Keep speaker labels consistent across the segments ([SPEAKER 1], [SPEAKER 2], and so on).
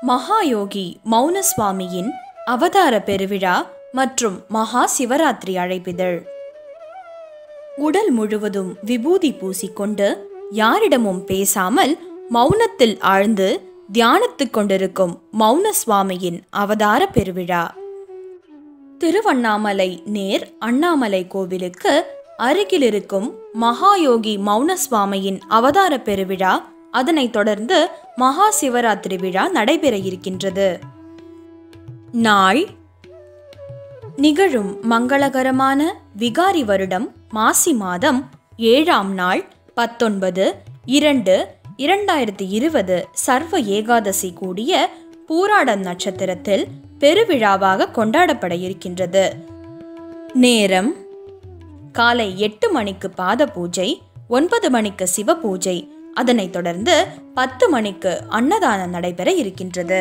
[SPEAKER 1] மகாயோகி மௌனசுவாமியின் அவதார பெருவிழா மற்றும் மகா சிவராத்திரி அழைப்பிதழ் உடல் முழுவதும் விபூதி பூசிக்கொண்டு யாரிடமும் பேசாமல் மௌனத்தில் ஆழ்ந்து தியானித்துக் கொண்டிருக்கும் மௌன சுவாமியின் அவதார பெருவிழா திருவண்ணாமலை நேர் அண்ணாமலை கோவிலுக்கு அருகில் இருக்கும் மகாயோகி மௌன சுவாமியின் அவதார பெருவிழா அதனைத் தொடர்ந்து மகா சிவராத்திரி விழா நடைபெற இருக்கின்றது நாள் நிகழும் மங்களகரமான விகாரி வருடம் மாசி மாதம் ஏழாம் நாள் பத்தொன்பது இரண்டு இரண்டாயிரத்தி இருபது சர்வ ஏகாதசி கூடிய பூராடம் நட்சத்திரத்தில் பெருவிழாவாக கொண்டாடப்பட இருக்கின்றது நேரம் காலை எட்டு மணிக்கு பாத பூஜை ஒன்பது மணிக்கு சிவ பூஜை அதனைத் தொடர்ந்து பத்து மணிக்கு அன்னதானம் நடைபெற இருக்கின்றது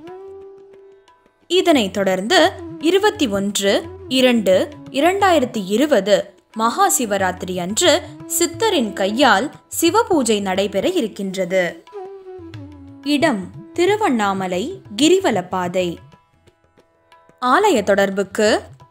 [SPEAKER 1] இதனைத் தொடர்ந்து இருபத்தி ஒன்று இரண்டு இரண்டாயிரத்தி இருபது மகா சிவராத்திரி அன்று சித்தரின் கையால் சிவபூஜை நடைபெற இருக்கின்றது இடம் திருவண்ணாமலை கிரிவல பாதை ஆலய தொடர்புக்கு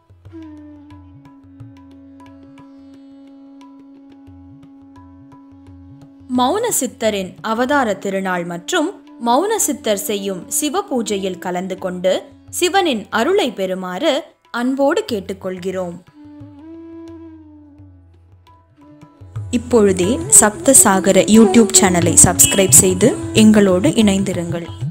[SPEAKER 1] மௌன சித்தரின் அவதார திருநாள் மற்றும் மௌன சித்தர் செய்யும் சிவ பூஜையில் கலந்து கொண்டு சிவனின் அருளை பெறுமாறு அன்போடு கேட்டுக்கொள்கிறோம் இப்பொழுதே சப்தசாகர யூடியூப் சேனலை சப்ஸ்கிரைப் செய்து எங்களோடு இணைந்திருங்கள்